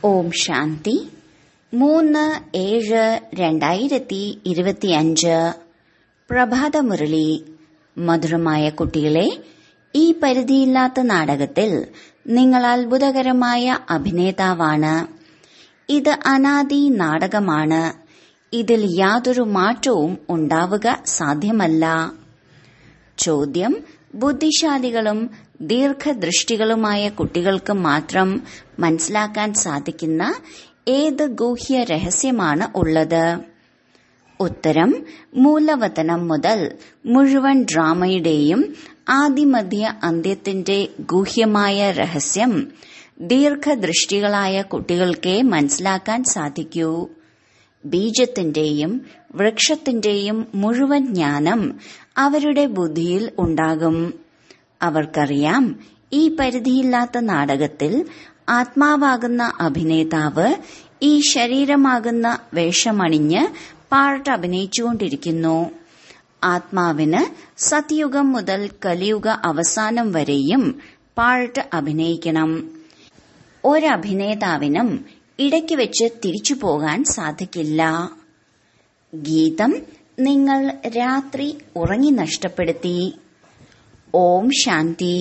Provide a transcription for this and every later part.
ഓം ശാന്തി മൂന്ന് ഏഴ് രണ്ടായിരത്തി ഇരുപത്തിയഞ്ച് പ്രഭാതമുരളി മധുരമായ കുട്ടികളെ ഈ പരിധിയില്ലാത്ത നാടകത്തിൽ നിങ്ങൾ അത്ഭുതകരമായ അഭിനേതാവാണ് ഇത് അനാദി നാടകമാണ് ഇതിൽ യാതൊരു മാറ്റവും ഉണ്ടാവുക സാധ്യമല്ല ചോദ്യം ബുദ്ധിശാലികളും ദീർഘദൃഷ്ടികളുമായ കുട്ടികൾക്ക് മാത്രം മനസ്സിലാക്കാൻ സാധിക്കുന്ന ഏത് ഗൂഹ്യ രഹസ്യമാണ് ഉള്ളത് ഉത്തരം മൂലവതനം മുതൽ മുഴുവൻ ഡ്രാമയുടെയും ആദിമധ്യ അന്ത്യത്തിന്റെ ഗൂഹ്യമായ രഹസ്യം ദീർഘദൃഷ്ടികളായ കുട്ടികൾക്കേ മനസ്സിലാക്കാൻ സാധിക്കൂ ബീജത്തിന്റെയും വൃക്ഷത്തിന്റെയും മുഴുവൻ ജ്ഞാനം അവരുടെ ബുദ്ധിയിൽ ഉണ്ടാകും അവർക്കറിയാം ഈ പരിധിയില്ലാത്ത നാടകത്തിൽ ആത്മാവാകുന്ന അഭിനേതാവ് ഈ ശരീരമാകുന്ന വേഷമണിഞ്ഞ് പാർട്ട് അഭിനയിച്ചുകൊണ്ടിരിക്കുന്നു ആത്മാവിന് സത്യുഗം മുതൽ കലിയുഗ അവസാനം വരെയും പാർട്ട് അഭിനയിക്കണം ഒരഭിനേതാവിനും ഇടയ്ക്ക് വെച്ച് തിരിച്ചു പോകാൻ സാധിക്കില്ല ഗീതം നിങ്ങൾ രാത്രി ഉറങ്ങി നഷ്ടപ്പെടുത്തി ഓം ശാന്തി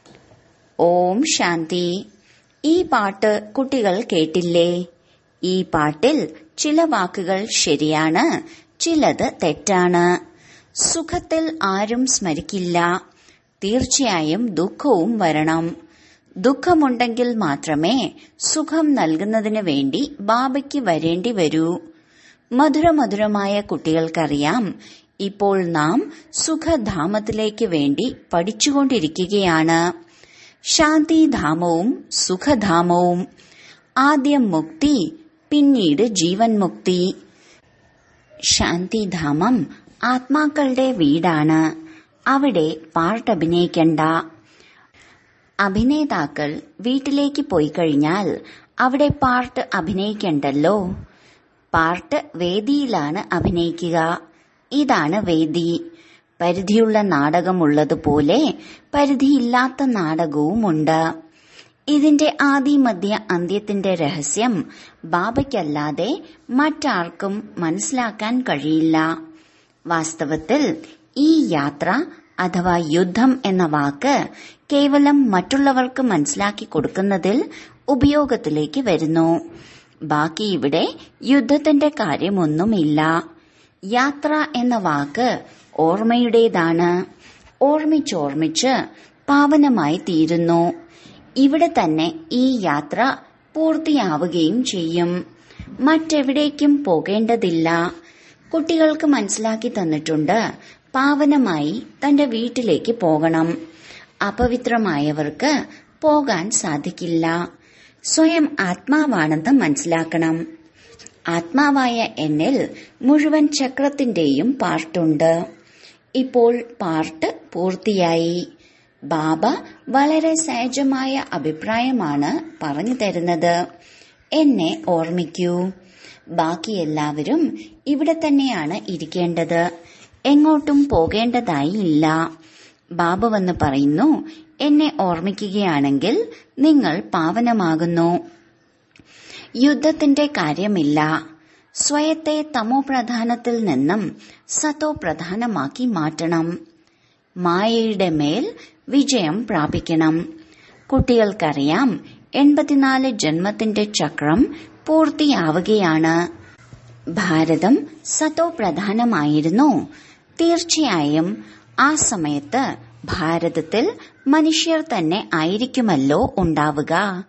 ഓം ശാന്തി ഈ പാട്ട് കുട്ടികൾ കേട്ടില്ലേ ഈ പാട്ടിൽ ചില വാക്കുകൾ ശരിയാണ് ചിലത് തെറ്റാണ് സുഖത്തിൽ ആരും സ്മരിക്കില്ല തീർച്ചയായും ദുഃഖവും വരണം ദുഃഖമുണ്ടെങ്കിൽ മാത്രമേ സുഖം നൽകുന്നതിന് വേണ്ടി ബാബയ്ക്ക് വരേണ്ടി വരൂ മധുരമധുരമായ കുട്ടികൾക്കറിയാം ഇപ്പോൾ നാം സുഖധാമത്തിലേക്ക് വേണ്ടി പഠിച്ചുകൊണ്ടിരിക്കുകയാണ് ശാന്തിധാമവും സുഖധാമവും ആദ്യം മുക്തി പിന്നീട് ജീവൻ മുക്തി ശാന്തിധാമം ആത്മാക്കളുടെ വീടാണ് അവിടെ പാർട്ട് അഭിനയിക്കണ്ട അഭിനേതാക്കൾ വീട്ടിലേക്ക് പോയി കഴിഞ്ഞാൽ അവിടെ പാർട്ട് അഭിനയിക്കണ്ടല്ലോ പാർട്ട് വേദിയിലാണ് അഭിനയിക്കുക ഇതാണ് വേദി പരിധിയുള്ള നാടകമുള്ളതുപോലെ പരിധിയില്ലാത്ത നാടകവുമുണ്ട് ഇതിന്റെ ആദിമധ്യ അന്ത്യത്തിന്റെ രഹസ്യം ബാബയ്ക്കല്ലാതെ മറ്റാർക്കും മനസ്സിലാക്കാൻ കഴിയില്ല വാസ്തവത്തിൽ ഈ യാത്ര അഥവാ യുദ്ധം എന്ന വാക്ക് കേവലം മറ്റുള്ളവർക്ക് മനസ്സിലാക്കി കൊടുക്കുന്നതിൽ ഉപയോഗത്തിലേക്ക് വരുന്നു ബാക്കി ഇവിടെ യുദ്ധത്തിന്റെ കാര്യമൊന്നുമില്ല യാത്ര എന്ന വാക്ക് ഓർമ്മയുടേതാണ് ഓർമ്മിച്ചോർമ്മിച്ച് പാവനമായി തീരുന്നു ഇവിടെ തന്നെ ഈ യാത്ര പൂർത്തിയാവുകയും ചെയ്യും മറ്റെവിടേക്കും പോകേണ്ടതില്ല കുട്ടികൾക്ക് മനസ്സിലാക്കി തന്നിട്ടുണ്ട് പാവനമായി തന്റെ വീട്ടിലേക്ക് പോകണം അപവിത്രമായവർക്ക് പോകാൻ സാധിക്കില്ല സ്വയം ആത്മാവാണെന്ന് മനസ്സിലാക്കണം ആത്മാവായ എന്നിൽ മുഴുവൻ ചക്രത്തിന്റെയും പാർട്ടുണ്ട് ഇപ്പോൾ പാർട്ട് പൂർത്തിയായി ബാബ വളരെ സഹജമായ അഭിപ്രായമാണ് പറഞ്ഞു തരുന്നത് എന്നെ ഓർമ്മിക്കൂ ബാക്കി എല്ലാവരും ഇവിടെ തന്നെയാണ് ഇരിക്കേണ്ടത് എങ്ങോട്ടും പോകേണ്ടതായി ഇല്ല ബാബ വന്ന് പറയുന്നു എന്നെ ഓർമ്മിക്കുകയാണെങ്കിൽ നിങ്ങൾ പാവനമാകുന്നു യുദ്ധത്തിന്റെ കാര്യമില്ല സ്വയത്തെ തമോ പ്രധാനത്തിൽ നിന്നും സതോ പ്രധാനമാക്കി മാറ്റണം മായയുടെ മേൽ വിജയം പ്രാപിക്കണം കുട്ടികൾക്കറിയാം എൺപത്തിനാല് ജന്മത്തിന്റെ ചക്രം പൂർത്തിയാവുകയാണ് ഭാരതം സതോ പ്രധാനമായിരുന്നു തീർച്ചയായും ആ സമയത്ത് ഭാരതത്തിൽ മനുഷ്യർ തന്നെ ആയിരിക്കുമല്ലോ ഉണ്ടാവുക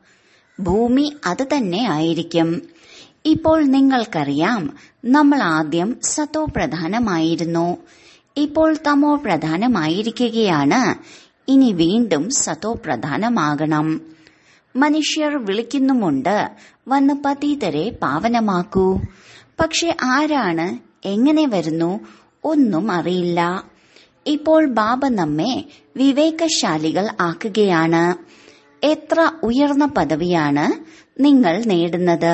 ഭൂമി അത് തന്നെ ആയിരിക്കും ഇപ്പോൾ നിങ്ങൾക്കറിയാം നമ്മൾ ആദ്യം സതോ പ്രധാനമായിരുന്നു ഇപ്പോൾ തമോ പ്രധാനമായിരിക്കുകയാണ് ഇനി വീണ്ടും സതോ പ്രധാനമാകണം മനുഷ്യർ വിളിക്കുന്നുമുണ്ട് വന്ന് പതീതരെ പാവനമാക്കൂ പക്ഷെ ആരാണ് എങ്ങനെ വരുന്നു ഒന്നും അറിയില്ല ഇപ്പോൾ ബാബ നമ്മെ വിവേകശാലികൾ ആക്കുകയാണ് എത്ര ഉയർന്ന പദവിയാണ് നിങ്ങൾ നേടുന്നത്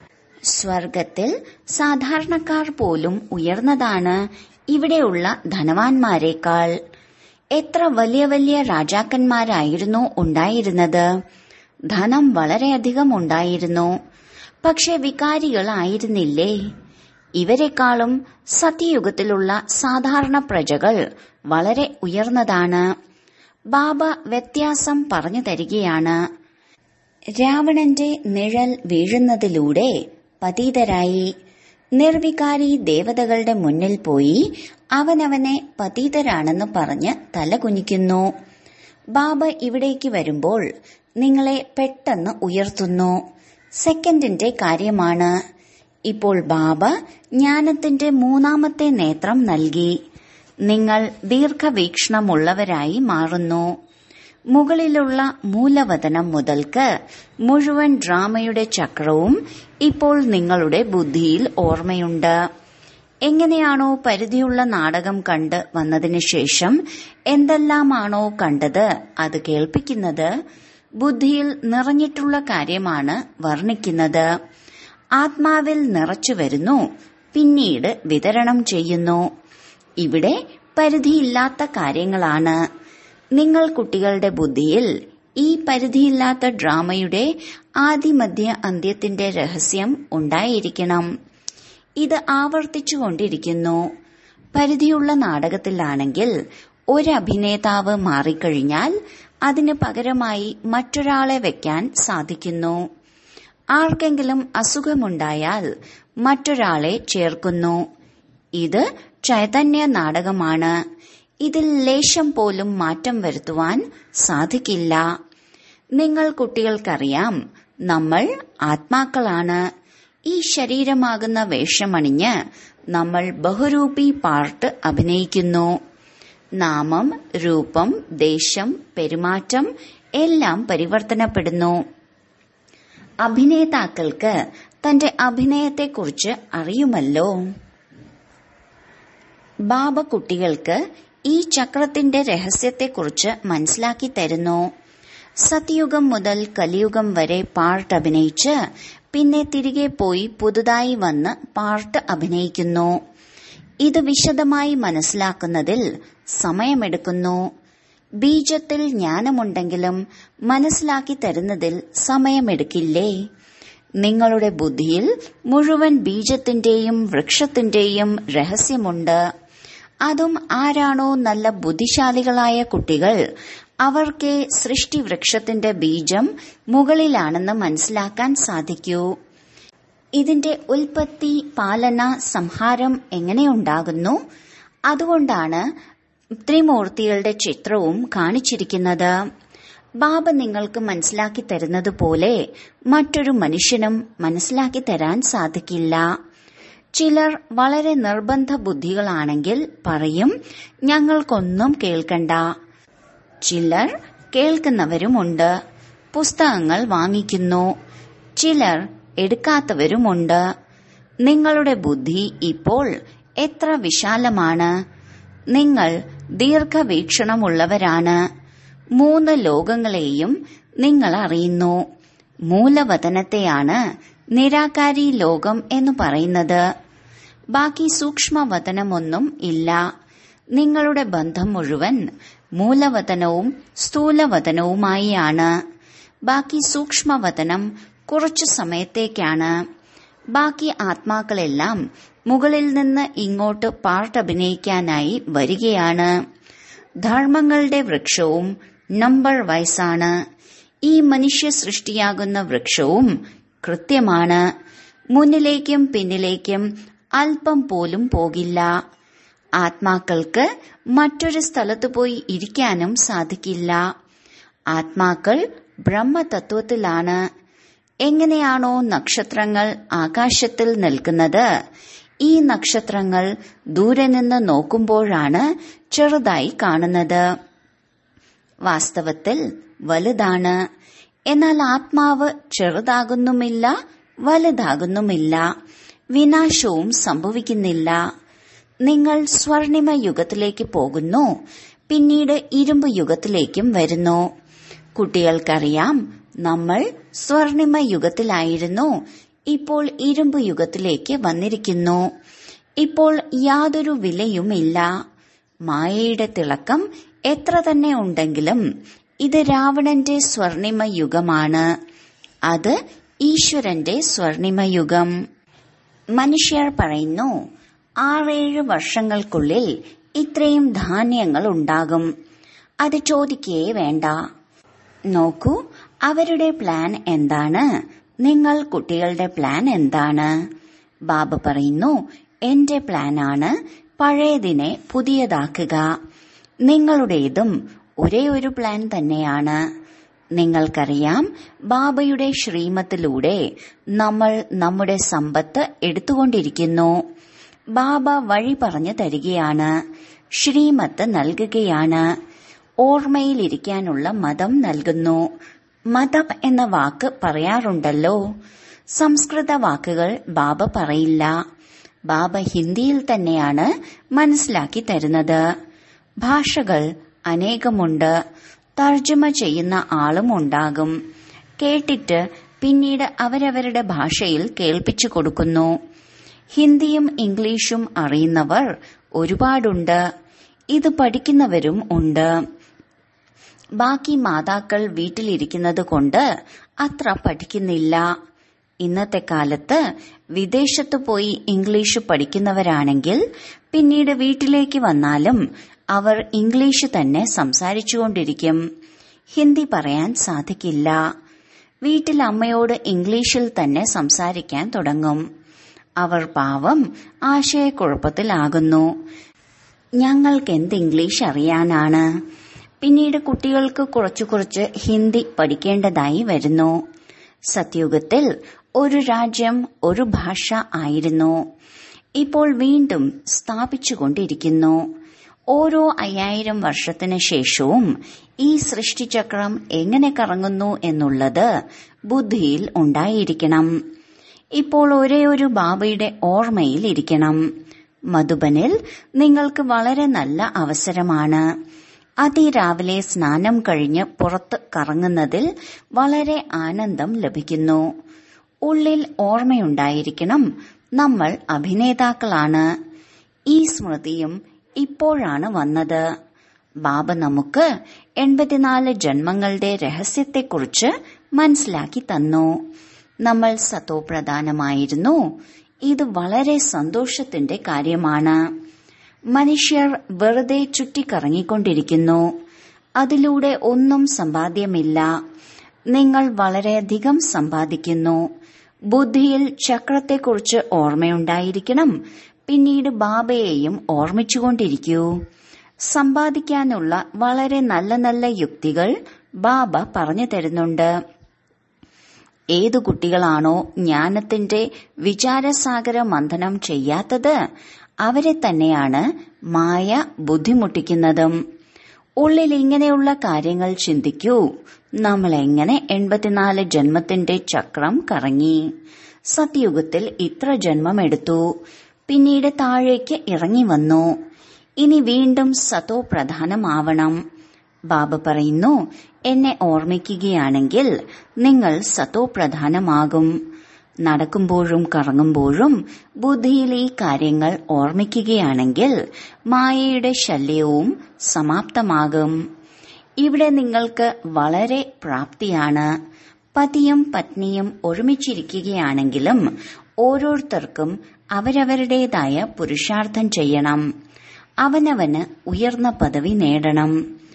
സ്വർഗത്തിൽ സാധാരണക്കാർ പോലും ഉയർന്നതാണ് ഇവിടെയുള്ള ധനവാന്മാരെക്കാൾ എത്ര വലിയ വലിയ രാജാക്കന്മാരായിരുന്നു ഉണ്ടായിരുന്നത് ധനം വളരെയധികം ഉണ്ടായിരുന്നു പക്ഷെ വികാരികളായിരുന്നില്ലേ ഇവരെക്കാളും സത്യയുഗത്തിലുള്ള സാധാരണ പ്രജകൾ വളരെ ഉയർന്നതാണ് ബാബ വ്യത്യാസം പറഞ്ഞു തരികയാണ് രാവണന്റെ നിഴൽ വീഴുന്നതിലൂടെ പതീതരായി നിർവികാരി ദേവതകളുടെ മുന്നിൽ പോയി അവനവനെ പതീതരാണെന്ന് പറഞ്ഞ് തലകുനിക്കുന്നു ബാബ ഇവിടേക്ക് വരുമ്പോൾ നിങ്ങളെ പെട്ടെന്ന് ഉയർത്തുന്നു സെക്കൻഡിന്റെ കാര്യമാണ് ഇപ്പോൾ ബാബ ജ്ഞാനത്തിന്റെ മൂന്നാമത്തെ നേത്രം നൽകി നിങ്ങൾ ദീർഘവീക്ഷണമുള്ളവരായി മാറുന്നു മുകളിലുള്ള മൂലവതനം മുതൽക്ക് മുഴുവൻ ഡ്രാമയുടെ ചക്രവും ഇപ്പോൾ നിങ്ങളുടെ ബുദ്ധിയിൽ ഓർമ്മയുണ്ട് എങ്ങനെയാണോ പരിധിയുള്ള നാടകം കണ്ട് വന്നതിന് ശേഷം എന്തെല്ലാമാണോ കണ്ടത് അത് കേൾപ്പിക്കുന്നത് ബുദ്ധിയിൽ നിറഞ്ഞിട്ടുള്ള കാര്യമാണ് വർണ്ണിക്കുന്നത് ആത്മാവിൽ നിറച്ചു വരുന്നു പിന്നീട് വിതരണം ചെയ്യുന്നു ഇവിടെ പരിധിയില്ലാത്ത കാര്യങ്ങളാണ് നിങ്ങൾ കുട്ടികളുടെ ബുദ്ധിയിൽ ഈ പരിധിയില്ലാത്ത ഡ്രാമയുടെ ആദിമധ്യ അന്ത്യത്തിന്റെ രഹസ്യം ഉണ്ടായിരിക്കണം ഇത് ആവർത്തിച്ചുകൊണ്ടിരിക്കുന്നു പരിധിയുള്ള നാടകത്തിലാണെങ്കിൽ ഒരു അഭിനേതാവ് മാറിക്കഴിഞ്ഞാൽ അതിന് പകരമായി മറ്റൊരാളെ വെക്കാൻ സാധിക്കുന്നു ആർക്കെങ്കിലും അസുഖമുണ്ടായാൽ മറ്റൊരാളെ ചേർക്കുന്നു ഇത് ചൈതന്യ നാടകമാണ് ഇതിൽ ലേശം പോലും മാറ്റം വരുത്തുവാൻ സാധിക്കില്ല നിങ്ങൾ കുട്ടികൾക്കറിയാം നമ്മൾ ആത്മാക്കളാണ് ഈ ശരീരമാകുന്ന വേഷമണിഞ്ഞ് നമ്മൾ ബഹുരൂപി പാർട്ട് അഭിനയിക്കുന്നു നാമം രൂപം ദേശം പെരുമാറ്റം എല്ലാം പരിവർത്തനപ്പെടുന്നു അഭിനേതാക്കൾക്ക് തന്റെ അഭിനയത്തെക്കുറിച്ച് അറിയുമല്ലോ ബാബ കുട്ടികൾക്ക് ഈ ചക്രത്തിന്റെ രഹസ്യത്തെക്കുറിച്ച് മനസ്സിലാക്കി തരുന്നു സത്യുഗം മുതൽ കലിയുഗം വരെ പാർട്ട് അഭിനയിച്ച് പിന്നെ തിരികെ പോയി പുതുതായി വന്ന് പാർട്ട് അഭിനയിക്കുന്നു ഇത് വിശദമായി മനസ്സിലാക്കുന്നതിൽ സമയമെടുക്കുന്നു ബീജത്തിൽ ജ്ഞാനമുണ്ടെങ്കിലും മനസ്സിലാക്കി തരുന്നതിൽ സമയമെടുക്കില്ലേ നിങ്ങളുടെ ബുദ്ധിയിൽ മുഴുവൻ ബീജത്തിന്റെയും വൃക്ഷത്തിന്റെയും രഹസ്യമുണ്ട് അതും ആരാണോ നല്ല ബുദ്ധിശാലികളായ കുട്ടികൾ അവർക്ക് സൃഷ്ടിവൃക്ഷത്തിന്റെ ബീജം മുകളിലാണെന്ന് മനസ്സിലാക്കാൻ സാധിക്കൂ ഇതിന്റെ ഉൽപ്പത്തി പാലന സംഹാരം എങ്ങനെയുണ്ടാകുന്നു അതുകൊണ്ടാണ് ത്രിമൂർത്തികളുടെ ചിത്രവും കാണിച്ചിരിക്കുന്നത് ബാബ നിങ്ങൾക്ക് മനസ്സിലാക്കി തരുന്നത് പോലെ മറ്റൊരു മനുഷ്യനും മനസ്സിലാക്കി തരാൻ സാധിക്കില്ല ചിലർ വളരെ നിർബന്ധ ബുദ്ധികളാണെങ്കിൽ പറയും ഞങ്ങൾക്കൊന്നും കേൾക്കണ്ട ചിലർ കേൾക്കുന്നവരുമുണ്ട് പുസ്തകങ്ങൾ വാങ്ങിക്കുന്നു ചിലർ എടുക്കാത്തവരുമുണ്ട് നിങ്ങളുടെ ബുദ്ധി ഇപ്പോൾ എത്ര വിശാലമാണ് നിങ്ങൾ ദീർഘവീക്ഷണമുള്ളവരാണ് മൂന്ന് ലോകങ്ങളെയും നിങ്ങൾ അറിയുന്നു മൂലവതനത്തെയാണ് നിരാകാരി ലോകം എന്ന് പറയുന്നത് ബാക്കി സൂക്ഷ്മവതനമൊന്നും ഇല്ല നിങ്ങളുടെ ബന്ധം മുഴുവൻ മൂലവതനവും സ്ഥൂലവതനവുമായി ആണ് ബാക്കി സൂക്ഷ്മവതനം കുറച്ചു സമയത്തേക്കാണ് ബാക്കി ആത്മാക്കളെല്ലാം മുകളിൽ നിന്ന് ഇങ്ങോട്ട് പാർട്ട് അഭിനയിക്കാനായി വരികയാണ് ധർമ്മങ്ങളുടെ വൃക്ഷവും നമ്പർ വയസ്സാണ് ഈ മനുഷ്യ സൃഷ്ടിയാകുന്ന വൃക്ഷവും കൃത്യമാണ് മുന്നിലേക്കും പിന്നിലേക്കും അല്പം പോലും പോകില്ല ആത്മാക്കൾക്ക് മറ്റൊരു സ്ഥലത്ത് പോയി ഇരിക്കാനും സാധിക്കില്ല ആത്മാക്കൾ ബ്രഹ്മതത്വത്തിലാണ് എങ്ങനെയാണോ നക്ഷത്രങ്ങൾ ആകാശത്തിൽ നിൽക്കുന്നത് ഈ നക്ഷത്രങ്ങൾ ദൂരെ നിന്ന് നോക്കുമ്പോഴാണ് ചെറുതായി കാണുന്നത് വാസ്തവത്തിൽ വലുതാണ് എന്നാൽ ആത്മാവ് ചെറുതാകുന്നുമില്ല വലുതാകുന്നുമില്ല വിനാശവും സംഭവിക്കുന്നില്ല നിങ്ങൾ സ്വർണിമ യുഗത്തിലേക്ക് പോകുന്നു പിന്നീട് ഇരുമ്പ് യുഗത്തിലേക്കും വരുന്നു കുട്ടികൾക്കറിയാം നമ്മൾ സ്വർണിമ യുഗത്തിലായിരുന്നു ഇപ്പോൾ ഇരുമ്പ് യുഗത്തിലേക്ക് വന്നിരിക്കുന്നു ഇപ്പോൾ യാതൊരു വിലയുമില്ല മായയുടെ തിളക്കം എത്ര തന്നെ ഉണ്ടെങ്കിലും ഇത് രാവണന്റെ സ്വർണിമ യുഗമാണ് അത് ഈശ്വരന്റെ സ്വർണിമയുഗം മനുഷ്യർ പറയുന്നു ആറേഴ് വർഷങ്ങൾക്കുള്ളിൽ ഇത്രയും ധാന്യങ്ങൾ ഉണ്ടാകും അത് ചോദിക്കേ വേണ്ട നോക്കൂ അവരുടെ പ്ലാൻ എന്താണ് നിങ്ങൾ കുട്ടികളുടെ പ്ലാൻ എന്താണ് ബാബ പറയുന്നു എന്റെ പ്ലാനാണ് പഴയതിനെ പുതിയതാക്കുക നിങ്ങളുടേതും ഒരേ ഒരു പ്ലാൻ തന്നെയാണ് നിങ്ങൾക്കറിയാം ബാബയുടെ ശ്രീമത്തിലൂടെ നമ്മൾ നമ്മുടെ സമ്പത്ത് എടുത്തുകൊണ്ടിരിക്കുന്നു ബാബ വഴി പറഞ്ഞു തരികയാണ് ശ്രീമത്ത് നൽകുകയാണ് ഓർമ്മയിലിരിക്കാനുള്ള മതം നൽകുന്നു മതം എന്ന വാക്ക് പറയാറുണ്ടല്ലോ സംസ്കൃത വാക്കുകൾ ബാബ പറയില്ല ബാബ ഹിന്ദിയിൽ തന്നെയാണ് മനസ്സിലാക്കി തരുന്നത് ഭാഷകൾ അനേകമുണ്ട് തർജ്ജമ ചെയ്യുന്ന ആളും ഉണ്ടാകും കേട്ടിട്ട് പിന്നീട് അവരവരുടെ ഭാഷയിൽ കേൾപ്പിച്ചു കൊടുക്കുന്നു ഹിന്ദിയും ഇംഗ്ലീഷും അറിയുന്നവർ ഒരുപാടുണ്ട് ഇത് പഠിക്കുന്നവരും ഉണ്ട് ബാക്കി മാതാക്കൾ വീട്ടിലിരിക്കുന്നത് കൊണ്ട് അത്ര പഠിക്കുന്നില്ല ഇന്നത്തെ കാലത്ത് വിദേശത്ത് പോയി ഇംഗ്ലീഷ് പഠിക്കുന്നവരാണെങ്കിൽ പിന്നീട് വീട്ടിലേക്ക് വന്നാലും അവർ ഇംഗ്ലീഷ് തന്നെ സംസാരിച്ചുകൊണ്ടിരിക്കും ഹിന്ദി പറയാൻ സാധിക്കില്ല വീട്ടിൽ അമ്മയോട് ഇംഗ്ലീഷിൽ തന്നെ സംസാരിക്കാൻ തുടങ്ങും അവർ പാവം ആശയക്കുഴപ്പത്തിലാകുന്നു ഞങ്ങൾക്ക് എന്ത് ഇംഗ്ലീഷ് അറിയാനാണ് പിന്നീട് കുട്ടികൾക്ക് കുറച്ചു കുറച്ച് ഹിന്ദി പഠിക്കേണ്ടതായി വരുന്നു സത്യുഗത്തിൽ ഒരു രാജ്യം ഒരു ഭാഷ ആയിരുന്നു ഇപ്പോൾ വീണ്ടും സ്ഥാപിച്ചുകൊണ്ടിരിക്കുന്നു ഓരോ അയ്യായിരം വർഷത്തിന് ശേഷവും ഈ സൃഷ്ടിചക്രം എങ്ങനെ കറങ്ങുന്നു എന്നുള്ളത് ബുദ്ധിയിൽ ഉണ്ടായിരിക്കണം ഇപ്പോൾ ഒരേ ഒരു ബാബയുടെ ഓർമ്മയിൽ ഇരിക്കണം മധുബനിൽ നിങ്ങൾക്ക് വളരെ നല്ല അവസരമാണ് അതിരാവിലെ സ്നാനം കഴിഞ്ഞ് പുറത്ത് കറങ്ങുന്നതിൽ വളരെ ആനന്ദം ലഭിക്കുന്നു ഉള്ളിൽ ഓർമ്മയുണ്ടായിരിക്കണം നമ്മൾ അഭിനേതാക്കളാണ് ഈ സ്മൃതിയും ഇപ്പോഴാണ് വന്നത് ബാബ നമുക്ക് എൺപത്തിനാല് ജന്മങ്ങളുടെ രഹസ്യത്തെക്കുറിച്ച് മനസ്സിലാക്കി തന്നു നമ്മൾ സത്തോപ്രധാനമായിരുന്നു ഇത് വളരെ സന്തോഷത്തിന്റെ കാര്യമാണ് മനുഷ്യർ വെറുതെ ചുറ്റിക്കറങ്ങിക്കൊണ്ടിരിക്കുന്നു അതിലൂടെ ഒന്നും സമ്പാദ്യമില്ല നിങ്ങൾ വളരെയധികം സമ്പാദിക്കുന്നു ബുദ്ധിയിൽ ചക്രത്തെക്കുറിച്ച് ഓർമ്മയുണ്ടായിരിക്കണം പിന്നീട് ബാബയെയും ഓർമ്മിച്ചുകൊണ്ടിരിക്കൂ സമ്പാദിക്കാനുള്ള വളരെ നല്ല നല്ല യുക്തികൾ ബാബ പറഞ്ഞു തരുന്നുണ്ട് ഏതു കുട്ടികളാണോ ജ്ഞാനത്തിന്റെ വിചാരസാഗര മന്ഥനം ചെയ്യാത്തത് അവരെ തന്നെയാണ് മായ ബുദ്ധിമുട്ടിക്കുന്നതും ഉള്ളിൽ ഇങ്ങനെയുള്ള കാര്യങ്ങൾ ചിന്തിക്കൂ നമ്മൾ എങ്ങനെ എൺപത്തിനാല് ജന്മത്തിന്റെ ചക്രം കറങ്ങി സത്യുഗത്തിൽ ഇത്ര ജന്മം എടുത്തു പിന്നീട് താഴേക്ക് ഇറങ്ങി വന്നു ഇനി വീണ്ടും സതോ പ്രധാനമാവണം ബാബ പറയുന്നു എന്നെ ഓർമ്മിക്കുകയാണെങ്കിൽ നിങ്ങൾ സതോ പ്രധാനമാകും നടക്കുമ്പോഴും കറങ്ങുമ്പോഴും ബുദ്ധിയിൽ ഈ കാര്യങ്ങൾ ഓർമ്മിക്കുകയാണെങ്കിൽ മായയുടെ ശല്യവും സമാപ്തമാകും ഇവിടെ നിങ്ങൾക്ക് വളരെ പ്രാപ്തിയാണ് പതിയും പത്നിയും ഒരുമിച്ചിരിക്കുകയാണെങ്കിലും ഓരോരുത്തർക്കും അവരവരുടേതായ പുരുഷാർത്ഥം ചെയ്യണം അവനവന് ഉയർന്ന പദവി നേടണം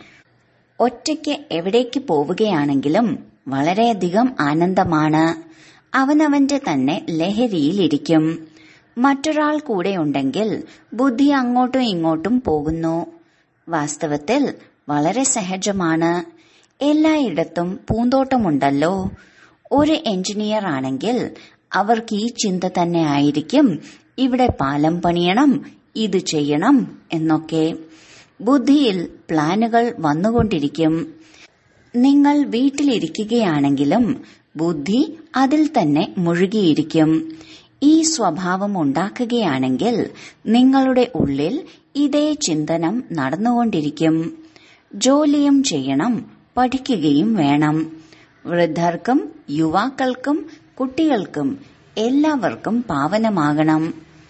ഒറ്റയ്ക്ക് എവിടേക്ക് പോവുകയാണെങ്കിലും വളരെയധികം ആനന്ദമാണ് അവനവന്റെ തന്നെ ലഹരിയിലിരിക്കും മറ്റൊരാൾ കൂടെയുണ്ടെങ്കിൽ ബുദ്ധി അങ്ങോട്ടും ഇങ്ങോട്ടും പോകുന്നു വാസ്തവത്തിൽ വളരെ സഹജമാണ് എല്ലായിടത്തും പൂന്തോട്ടമുണ്ടല്ലോ ഒരു എഞ്ചിനീയർ ആണെങ്കിൽ അവർക്ക് ഈ ചിന്ത തന്നെ ആയിരിക്കും ഇവിടെ പാലം പണിയണം ഇത് ചെയ്യണം എന്നൊക്കെ ബുദ്ധിയിൽ പ്ലാനുകൾ വന്നുകൊണ്ടിരിക്കും നിങ്ങൾ വീട്ടിലിരിക്കുകയാണെങ്കിലും ബുദ്ധി അതിൽ തന്നെ മുഴുകിയിരിക്കും ഈ സ്വഭാവം ഉണ്ടാക്കുകയാണെങ്കിൽ നിങ്ങളുടെ ഉള്ളിൽ ഇതേ ചിന്തനം നടന്നുകൊണ്ടിരിക്കും ജോലിയും ചെയ്യണം പഠിക്കുകയും വേണം വൃദ്ധർക്കും യുവാക്കൾക്കും കുട്ടികൾക്കും എല്ലാവർക്കും പാവനമാകണം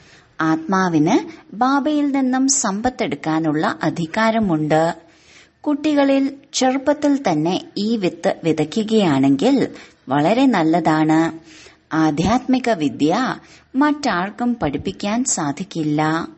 ആത്മാവിന് ബാബയിൽ നിന്നും സമ്പത്തെടുക്കാനുള്ള അധികാരമുണ്ട് കുട്ടികളിൽ ചെറുപ്പത്തിൽ തന്നെ ഈ വിത്ത് വിതയ്ക്കുകയാണെങ്കിൽ വളരെ നല്ലതാണ് ആധ്യാത്മിക വിദ്യ മറ്റാർക്കും പഠിപ്പിക്കാൻ സാധിക്കില്ല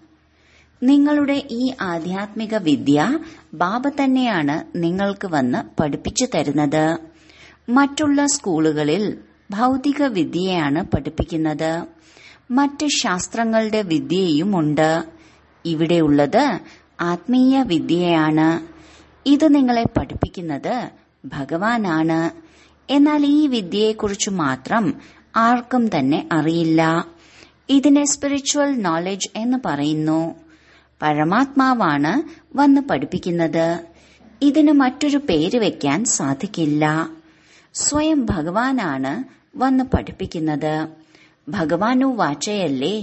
നിങ്ങളുടെ ഈ ആധ്യാത്മിക വിദ്യ ബാബ തന്നെയാണ് നിങ്ങൾക്ക് വന്ന് പഠിപ്പിച്ചു തരുന്നത് മറ്റുള്ള സ്കൂളുകളിൽ ഭൗതിക വിദ്യയാണ് പഠിപ്പിക്കുന്നത് മറ്റ് ശാസ്ത്രങ്ങളുടെ വിദ്യയുമുണ്ട് ഇവിടെയുള്ളത് ആത്മീയ വിദ്യയാണ് ഇത് നിങ്ങളെ പഠിപ്പിക്കുന്നത് ഭഗവാനാണ് എന്നാൽ ഈ വിദ്യയെക്കുറിച്ച് മാത്രം ആർക്കും തന്നെ അറിയില്ല ഇതിനെ സ്പിരിച്വൽ നോളജ് എന്ന് പറയുന്നു പരമാത്മാവാണ് വന്ന് പഠിപ്പിക്കുന്നത് ഇതിന് മറ്റൊരു പേര് വെക്കാൻ സാധിക്കില്ല സ്വയം ഭഗവാനാണ് വന്ന് പഠിപ്പിക്കുന്നത് ഭഗവാനു വാച്ചയല്ലേ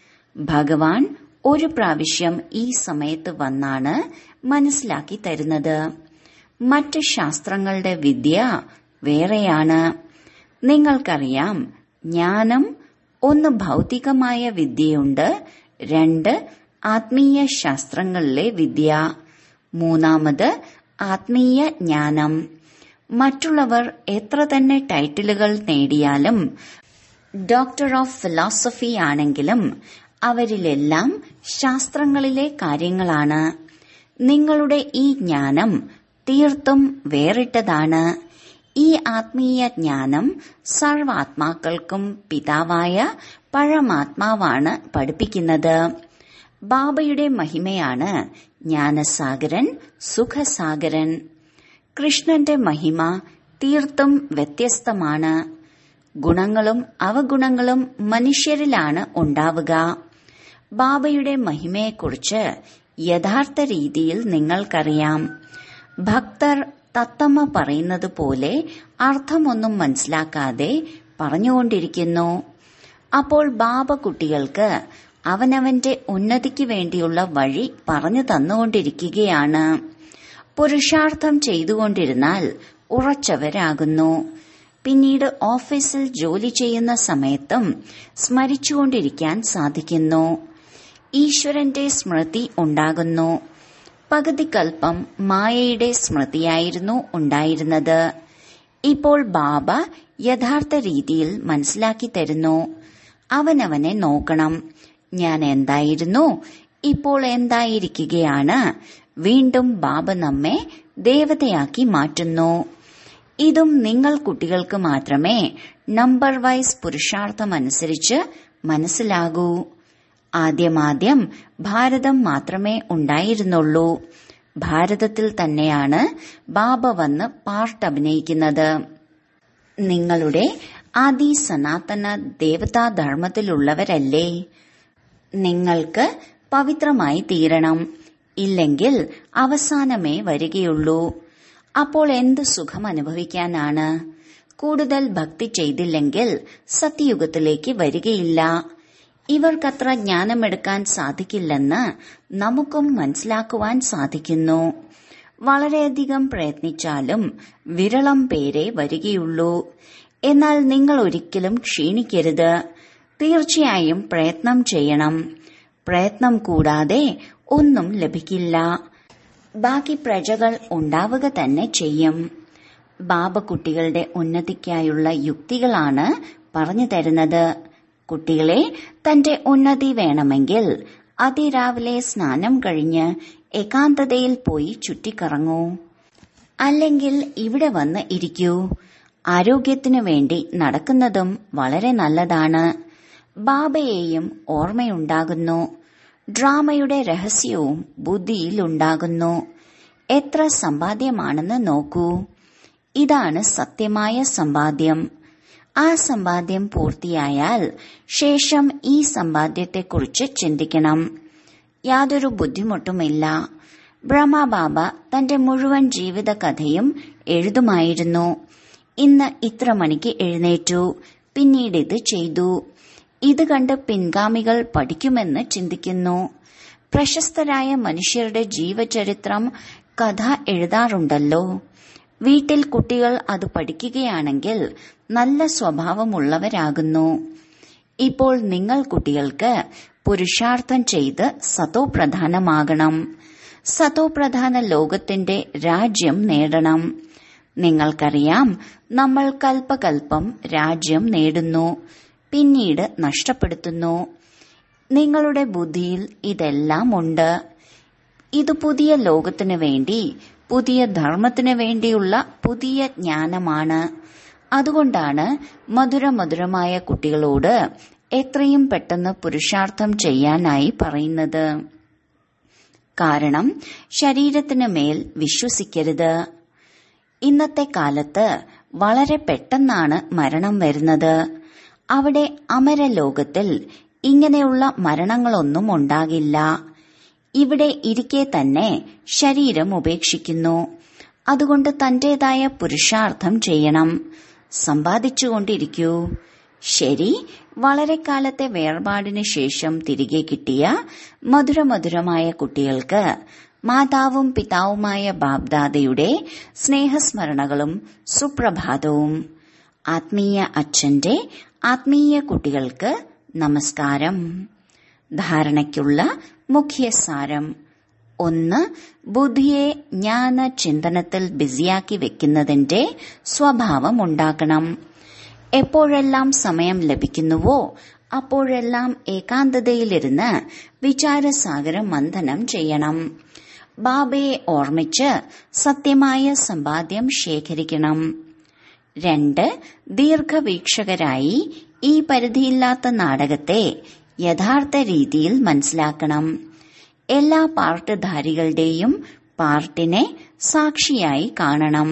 ഭഗവാൻ ഒരു പ്രാവശ്യം ഈ സമയത്ത് വന്നാണ് മനസ്സിലാക്കി തരുന്നത് മറ്റ് ശാസ്ത്രങ്ങളുടെ വിദ്യ വേറെയാണ് നിങ്ങൾക്കറിയാം ജ്ഞാനം ഒന്ന് ഭൗതികമായ വിദ്യയുണ്ട് രണ്ട് ആത്മീയ ശാസ്ത്രങ്ങളിലെ വിദ്യ മൂന്നാമത് ആത്മീയ ജ്ഞാനം മറ്റുള്ളവർ എത്ര തന്നെ ടൈറ്റിലുകൾ നേടിയാലും ഡോക്ടർ ഓഫ് ഫിലോസഫി ആണെങ്കിലും അവരിലെല്ലാം ശാസ്ത്രങ്ങളിലെ കാര്യങ്ങളാണ് നിങ്ങളുടെ ഈ ജ്ഞാനം തീർത്തും വേറിട്ടതാണ് ഈ ആത്മീയ ജ്ഞാനം സർവാത്മാക്കൾക്കും പിതാവായ പഴമാത്മാവാണ് പഠിപ്പിക്കുന്നത് ബാബയുടെ മഹിമയാണ് ജ്ഞാനസാഗരൻ സുഖസാഗരൻ കൃഷ്ണന്റെ മഹിമ തീർത്തും വ്യത്യസ്തമാണ് ഗുണങ്ങളും അവഗുണങ്ങളും മനുഷ്യരിലാണ് ഉണ്ടാവുക ബാബയുടെ മഹിമയെക്കുറിച്ച് യഥാർത്ഥ രീതിയിൽ നിങ്ങൾക്കറിയാം ഭക്തർ തത്തമ്മ പറയുന്നത് പോലെ അർത്ഥമൊന്നും മനസ്സിലാക്കാതെ പറഞ്ഞുകൊണ്ടിരിക്കുന്നു അപ്പോൾ ബാബ കുട്ടികൾക്ക് അവനവന്റെ ഉന്നതിക്ക് വേണ്ടിയുള്ള വഴി പറഞ്ഞു തന്നുകൊണ്ടിരിക്കുകയാണ് പുരുഷാർത്ഥം ചെയ്തുകൊണ്ടിരുന്നാൽ ഉറച്ചവരാകുന്നു പിന്നീട് ഓഫീസിൽ ജോലി ചെയ്യുന്ന സമയത്തും സ്മരിച്ചുകൊണ്ടിരിക്കാൻ സാധിക്കുന്നു ഈശ്വരന്റെ സ്മൃതി ഉണ്ടാകുന്നു പകുതിക്കൽപ്പം മായയുടെ സ്മൃതിയായിരുന്നു ഉണ്ടായിരുന്നത് ഇപ്പോൾ ബാബ യഥാർത്ഥ രീതിയിൽ മനസ്സിലാക്കി തരുന്നു അവനവനെ നോക്കണം ഞാൻ എന്തായിരുന്നു ഇപ്പോൾ എന്തായിരിക്കുകയാണ് വീണ്ടും ബാബ നമ്മെ ദേവതയാക്കി മാറ്റുന്നു ഇതും നിങ്ങൾ കുട്ടികൾക്ക് മാത്രമേ നമ്പർ വൈസ് പുരുഷാർത്ഥമനുസരിച്ച് മനസ്സിലാകൂ ആദ്യമാദ്യം ഭാരതം മാത്രമേ ഉണ്ടായിരുന്നുള്ളൂ ഭാരതത്തിൽ തന്നെയാണ് ബാബ വന്ന് പാർട്ട് അഭിനയിക്കുന്നത് നിങ്ങളുടെ ആദി സനാതന ദേവതാ ധർമ്മത്തിലുള്ളവരല്ലേ നിങ്ങൾക്ക് പവിത്രമായി തീരണം ഇല്ലെങ്കിൽ അവസാനമേ വരികയുള്ളൂ അപ്പോൾ എന്ത് സുഖം അനുഭവിക്കാനാണ് കൂടുതൽ ഭക്തി ചെയ്തില്ലെങ്കിൽ സത്യയുഗത്തിലേക്ക് വരികയില്ല ഇവർക്കത്ര ജ്ഞാനമെടുക്കാൻ സാധിക്കില്ലെന്ന് നമുക്കും മനസ്സിലാക്കുവാൻ സാധിക്കുന്നു വളരെയധികം പ്രയത്നിച്ചാലും വിരളം പേരെ വരികയുള്ളൂ എന്നാൽ നിങ്ങൾ ഒരിക്കലും ക്ഷീണിക്കരുത് തീർച്ചയായും പ്രയത്നം ചെയ്യണം പ്രയത്നം കൂടാതെ ഒന്നും ലഭിക്കില്ല ബാക്കി പ്രജകൾ ഉണ്ടാവുക തന്നെ ചെയ്യും ബാബ കുട്ടികളുടെ ഉന്നതിക്കായുള്ള യുക്തികളാണ് പറഞ്ഞു തരുന്നത് കുട്ടികളെ തന്റെ ഉന്നതി വേണമെങ്കിൽ അതിരാവിലെ സ്നാനം കഴിഞ്ഞ് ഏകാന്തതയിൽ പോയി ചുറ്റിക്കറങ്ങൂ അല്ലെങ്കിൽ ഇവിടെ വന്ന് ഇരിക്കൂ ആരോഗ്യത്തിനു വേണ്ടി നടക്കുന്നതും വളരെ നല്ലതാണ് ബാബയെയും ഓർമ്മയുണ്ടാകുന്നു ഡ്രാമയുടെ രഹസ്യവും ബുദ്ധിയിലുണ്ടാകുന്നു എത്ര സമ്പാദ്യമാണെന്ന് നോക്കൂ ഇതാണ് സത്യമായ സമ്പാദ്യം ആ സമ്പാദ്യം പൂർത്തിയായാൽ ശേഷം ഈ സമ്പാദ്യത്തെക്കുറിച്ച് ചിന്തിക്കണം യാതൊരു ബുദ്ധിമുട്ടുമില്ല ബ്രഹ്മബാബ തന്റെ മുഴുവൻ ജീവിതകഥയും എഴുതുമായിരുന്നു ഇന്ന് ഇത്ര മണിക്ക് എഴുന്നേറ്റു പിന്നീട് ഇത് ചെയ്തു ഇത് കണ്ട് പിൻഗാമികൾ പഠിക്കുമെന്ന് ചിന്തിക്കുന്നു പ്രശസ്തരായ മനുഷ്യരുടെ ജീവചരിത്രം കഥ എഴുതാറുണ്ടല്ലോ വീട്ടിൽ കുട്ടികൾ അത് പഠിക്കുകയാണെങ്കിൽ നല്ല സ്വഭാവമുള്ളവരാകുന്നു ഇപ്പോൾ നിങ്ങൾ കുട്ടികൾക്ക് പുരുഷാർത്ഥം ചെയ്ത് സതോ പ്രധാനമാകണം സതോ പ്രധാന ലോകത്തിന്റെ രാജ്യം നേടണം നിങ്ങൾക്കറിയാം നമ്മൾ കൽപ്പകൽപ്പം രാജ്യം നേടുന്നു പിന്നീട് നഷ്ടപ്പെടുത്തുന്നു നിങ്ങളുടെ ബുദ്ധിയിൽ ഇതെല്ലാം ഉണ്ട് ഇത് പുതിയ ലോകത്തിനു വേണ്ടി പുതിയ ധർമ്മത്തിനു വേണ്ടിയുള്ള പുതിയ ജ്ഞാനമാണ് അതുകൊണ്ടാണ് മധുര മധുരമായ കുട്ടികളോട് എത്രയും പെട്ടെന്ന് പുരുഷാർത്ഥം ചെയ്യാനായി പറയുന്നത് കാരണം ശരീരത്തിന് മേൽ വിശ്വസിക്കരുത് ഇന്നത്തെ കാലത്ത് വളരെ പെട്ടെന്നാണ് മരണം വരുന്നത് അവിടെ അമരലോകത്തിൽ ഇങ്ങനെയുള്ള മരണങ്ങളൊന്നും ഉണ്ടാകില്ല ഇവിടെ ഇരിക്കെ തന്നെ ശരീരം ഉപേക്ഷിക്കുന്നു അതുകൊണ്ട് തന്റേതായ പുരുഷാർത്ഥം ചെയ്യണം സമ്പാദിച്ചുകൊണ്ടിരിക്കൂ ശരി വളരെ കാലത്തെ വേർപാടിന് ശേഷം തിരികെ കിട്ടിയ മധുരമധുരമായ കുട്ടികൾക്ക് മാതാവും പിതാവുമായ ബാബ്ദാദയുടെ സ്നേഹസ്മരണകളും സുപ്രഭാതവും ആത്മീയ അച്ഛന്റെ ആത്മീയ കുട്ടികൾക്ക് നമസ്കാരം ധാരണയ്ക്കുള്ള മുഖ്യസാരം ഒന്ന് ബുദ്ധിയെ ജ്ഞാന ചിന്തനത്തിൽ ബിസിയാക്കി വെക്കുന്നതിന്റെ സ്വഭാവം ഉണ്ടാക്കണം എപ്പോഴെല്ലാം സമയം ലഭിക്കുന്നുവോ അപ്പോഴെല്ലാം ഏകാന്തതയിലിരുന്ന് വിചാരസാഗരം മന്ഥനം ചെയ്യണം ബാബയെ ഓർമ്മിച്ച് സത്യമായ സമ്പാദ്യം ശേഖരിക്കണം രണ്ട് ദീർഘവീക്ഷകരായി ഈ പരിധിയില്ലാത്ത നാടകത്തെ യഥാർത്ഥ രീതിയിൽ മനസ്സിലാക്കണം എല്ലാ പാർട്ടുധാരികളുടെയും പാർട്ടിനെ സാക്ഷിയായി കാണണം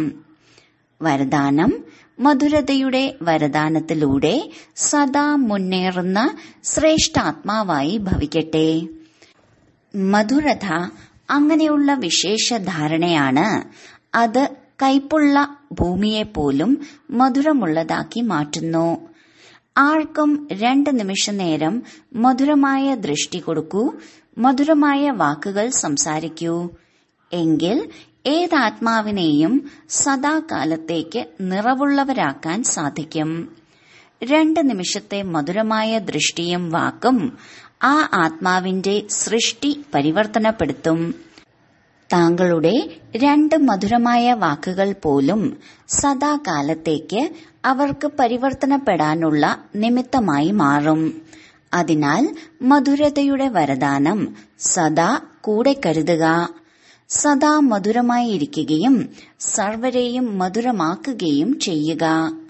വരദാനം മധുരതയുടെ വരദാനത്തിലൂടെ സദാ മുന്നേറുന്ന ശ്രേഷ്ഠാത്മാവായി ഭവിക്കട്ടെ മധുരത അങ്ങനെയുള്ള വിശേഷ ധാരണയാണ് അത് കൈപ്പുള്ള ഭൂമിയെപ്പോലും മധുരമുള്ളതാക്കി മാറ്റുന്നു ആർക്കും രണ്ട് നിമിഷ നേരം മധുരമായ ദൃഷ്ടി കൊടുക്കൂ മധുരമായ വാക്കുകൾ സംസാരിക്കൂ എങ്കിൽ ഏതാത്മാവിനെയും സദാകാലത്തേക്ക് നിറവുള്ളവരാക്കാൻ സാധിക്കും രണ്ട് നിമിഷത്തെ മധുരമായ ദൃഷ്ടിയും വാക്കും ആ ആത്മാവിന്റെ സൃഷ്ടി പരിവർത്തനപ്പെടുത്തും താങ്കളുടെ രണ്ട് മധുരമായ വാക്കുകൾ പോലും സദാകാലത്തേക്ക് അവർക്ക് പരിവർത്തനപ്പെടാനുള്ള നിമിത്തമായി മാറും അതിനാൽ മധുരതയുടെ വരദാനം സദാ കൂടെ കരുതുക സദാ മധുരമായിരിക്കുകയും സർവരെയും മധുരമാക്കുകയും ചെയ്യുക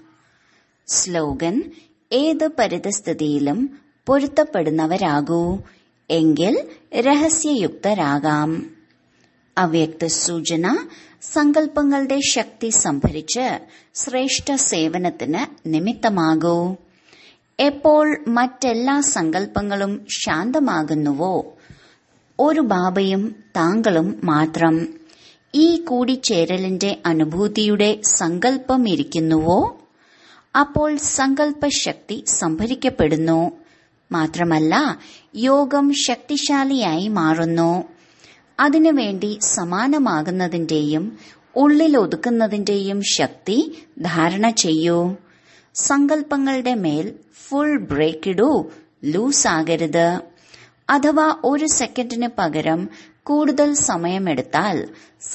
സ്ലോഗൻ ഏത് പരിതസ്ഥിതിയിലും പൊരുത്തപ്പെടുന്നവരാകൂ എങ്കിൽ രഹസ്യയുക്തരാകാം അവ്യക്ത സൂചന സങ്കല്പങ്ങളുടെ ശക്തി സംഭരിച്ച് ശ്രേഷ്ഠ സേവനത്തിന് നിമിത്തമാകൂ എപ്പോൾ മറ്റെല്ലാ സങ്കല്പങ്ങളും ശാന്തമാകുന്നുവോ ഒരു ബാബയും താങ്കളും മാത്രം ഈ കൂടിച്ചേരലിന്റെ അനുഭൂതിയുടെ സങ്കല്പം ഇരിക്കുന്നുവോ അപ്പോൾ സങ്കല്പശക്തി സംഭരിക്കപ്പെടുന്നു മാത്രമല്ല യോഗം ശക്തിശാലിയായി മാറുന്നു അതിനുവേണ്ടി സമാനമാകുന്നതിന്റെയും ഉള്ളിൽ ഒതുക്കുന്നതിന്റെയും ശക്തി ധാരണ ചെയ്യൂ സങ്കല്പങ്ങളുടെ മേൽ ഫുൾ ബ്രേക്ക് ഇടൂ ലൂസ് ആകരുത് അഥവാ ഒരു സെക്കൻഡിന് പകരം കൂടുതൽ സമയമെടുത്താൽ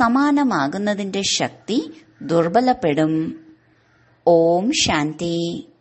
സമാനമാകുന്നതിന്റെ ശക്തി ദുർബലപ്പെടും ഓം ശാന്തി